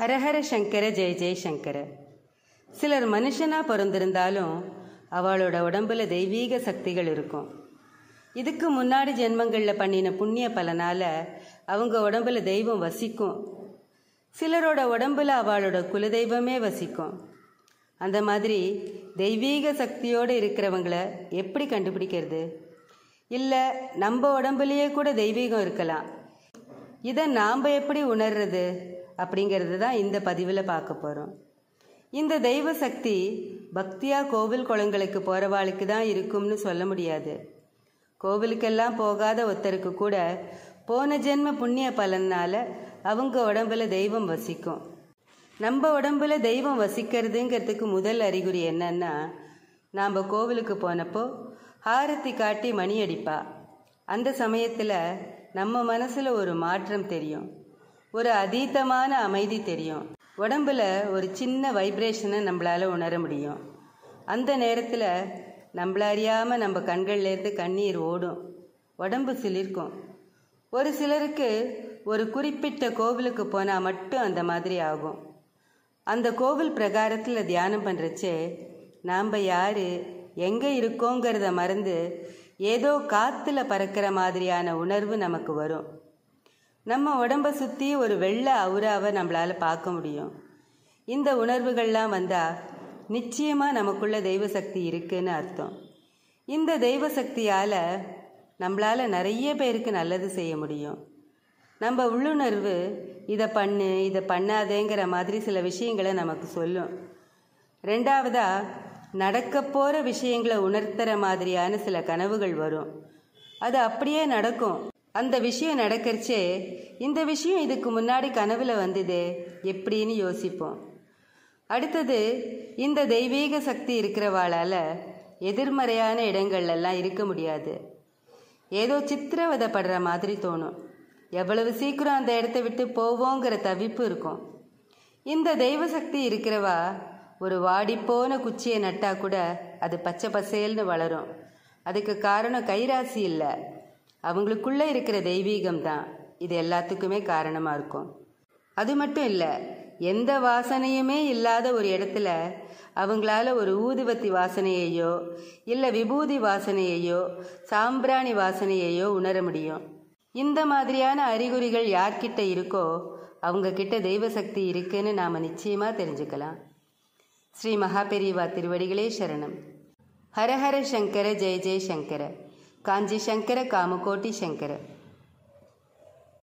ஹரஹர சங்கர ஜெய ஜெய சங்கர சிலர் மனுஷனா பிறந்திருந்தாலும் அவளோட உடம்புல தெய்வீக சக்திகள் இருக்கும் இதுக்கு முன்னாடி ஜென்மங்களில் பண்ணின புண்ணிய பலனால அவங்க உடம்புல தெய்வம் வசிக்கும் சிலரோட உடம்புல அவளோட குலதெய்வமே வசிக்கும் அந்த மாதிரி தெய்வீக சக்தியோடு இருக்கிறவங்கள எப்படி கண்டுபிடிக்கிறது இல்லை நம்ம உடம்புலயே கூட தெய்வீகம் இருக்கலாம் இதை நாம் எப்படி உணர்றது அப்படிங்கிறது தான் இந்த பதிவில் பார்க்க போகிறோம் இந்த தெய்வ சக்தி பக்தியாக கோவில் குளங்களுக்கு போகிறவாளுக்கு தான் இருக்கும்னு சொல்ல முடியாது கோவிலுக்கெல்லாம் போகாத ஒருத்தருக்கு கூட போன ஜென்ம புண்ணிய பலனால அவங்க உடம்புல தெய்வம் வசிக்கும் நம்ம உடம்புல தெய்வம் வசிக்கிறதுங்கிறதுக்கு முதல் அறிகுறி என்னன்னா நாம் கோவிலுக்கு போனப்போ ஹாரத்தி காட்டி மணி அடிப்பா அந்த சமயத்தில் நம்ம மனசில் ஒரு மாற்றம் தெரியும் ஒரு அதீதமான அமைதி தெரியும் உடம்புல ஒரு சின்ன வைப்ரேஷனை நம்மளால உணர முடியும் அந்த நேரத்தில் நம்மள அறியாமல் நம்ம கண்கள்லேருந்து கண்ணீர் ஓடும் உடம்பு சிலிர்க்கும் ஒரு சிலருக்கு ஒரு குறிப்பிட்ட கோவிலுக்கு போனால் மட்டும் அந்த மாதிரி ஆகும் அந்த கோவில் பிரகாரத்தில் தியானம் பண்ணுறச்சே நாம் யார் எங்கே இருக்கோங்கிறத மறந்து ஏதோ காற்றுல பறக்கிற மாதிரியான உணர்வு நமக்கு வரும் நம்ம உடம்பை சுற்றி ஒரு வெள்ளை அவுராவை நம்மளால் பார்க்க முடியும் இந்த உணர்வுகள்லாம் வந்தால் நிச்சயமாக நமக்குள்ள தெய்வ சக்தி இருக்குன்னு அர்த்தம் இந்த தெய்வ சக்தியால் நம்மளால் நிறைய பேருக்கு நல்லது செய்ய முடியும் நம்ம உள்ளுணர்வு இதை பண்ணு இதை பண்ணாதேங்கிற மாதிரி சில விஷயங்களை நமக்கு சொல்லும் ரெண்டாவதா நடக்க போகிற விஷயங்களை உணர்த்துற மாதிரியான சில கனவுகள் வரும் அது அப்படியே நடக்கும் அந்த விஷயம் நடக்கிறச்சே இந்த விஷயம் இதுக்கு முன்னாடி கனவுல வந்ததே எப்படின்னு யோசிப்போம் அடுத்தது இந்த தெய்வீக சக்தி இருக்கிறவாளால் எதிர்மறையான இடங்கள்லாம் இருக்க முடியாது ஏதோ சித்திரவதைப்படுற மாதிரி தோணும் எவ்வளவு சீக்கிரம் அந்த இடத்த விட்டு போவோங்கிற தவிப்பு இருக்கும் இந்த தெய்வ சக்தி இருக்கிறவா ஒரு வாடிப்போன குச்சியை நட்டா கூட அது பச்சை பசேல்னு வளரும் அதுக்கு காரணம் கைராசி இல்லை அவங்களுக்குள்ள இருக்கிற தெய்வீகம் தான் இது எல்லாத்துக்குமே காரணமாக இருக்கும் அது மட்டும் இல்லை எந்த வாசனையுமே இல்லாத ஒரு இடத்துல அவங்களால ஒரு ஊதுவத்தி வாசனையையோ இல்லை விபூதி வாசனையையோ சாம்பிராணி வாசனையையோ உணர முடியும் இந்த மாதிரியான அறிகுறிகள் யார்கிட்ட இருக்கோ அவங்க கிட்ட தெய்வ சக்தி இருக்குன்னு நாம் நிச்சயமாக தெரிஞ்சுக்கலாம் ஸ்ரீ மகாபெரிவா திருவடிகளே சரணம் ஹரஹர சங்கர ஜெய ஜெய சங்கர காஞ்சி சங்கர காமகோட்டி சங்கர